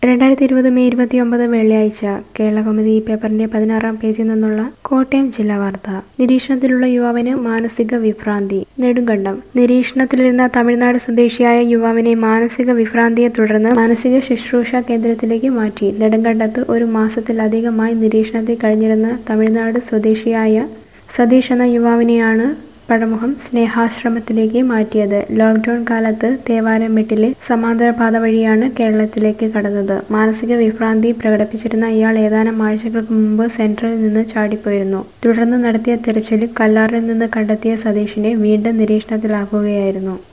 രണ്ടായിരത്തി ഇരുപത് മെയ് ഇരുപത്തിയൊമ്പത് വെള്ളിയാഴ്ച കേരളകൗമുദി പേപ്പറിന്റെ പതിനാറാം പേജിൽ നിന്നുള്ള കോട്ടയം ജില്ലാ വാർത്ത നിരീക്ഷണത്തിലുള്ള യുവാവിന് മാനസിക വിഭ്രാന്തി നെടുങ്കണ്ടം നിരീക്ഷണത്തിലിരുന്ന തമിഴ്നാട് സ്വദേശിയായ യുവാവിനെ മാനസിക വിഭ്രാന്തിയെ തുടർന്ന് മാനസിക ശുശ്രൂഷ കേന്ദ്രത്തിലേക്ക് മാറ്റി നെടുങ്കണ്ടത്ത് ഒരു മാസത്തിലധികമായി നിരീക്ഷണത്തിൽ കഴിഞ്ഞിരുന്ന തമിഴ്നാട് സ്വദേശിയായ സതീഷ് എന്ന യുവാവിനെയാണ് പഴമുഖം സ്നേഹാശ്രമത്തിലേക്ക് മാറ്റിയത് ലോക്ക്ഡൌൺ കാലത്ത് തേവാരമെട്ടിലെ സമാന്തര പാത വഴിയാണ് കേരളത്തിലേക്ക് കടന്നത് മാനസിക വിഭ്രാന്തി പ്രകടിപ്പിച്ചിരുന്ന ഇയാൾ ഏതാനും ആഴ്ചകൾക്ക് മുമ്പ് സെൻട്രലിൽ നിന്ന് ചാടിപ്പോയിരുന്നു തുടർന്ന് നടത്തിയ തെരച്ചിലിൽ കല്ലാറിൽ നിന്ന് കണ്ടെത്തിയ സതീഷിനെ വീണ്ടും നിരീക്ഷണത്തിലാക്കുകയായിരുന്നു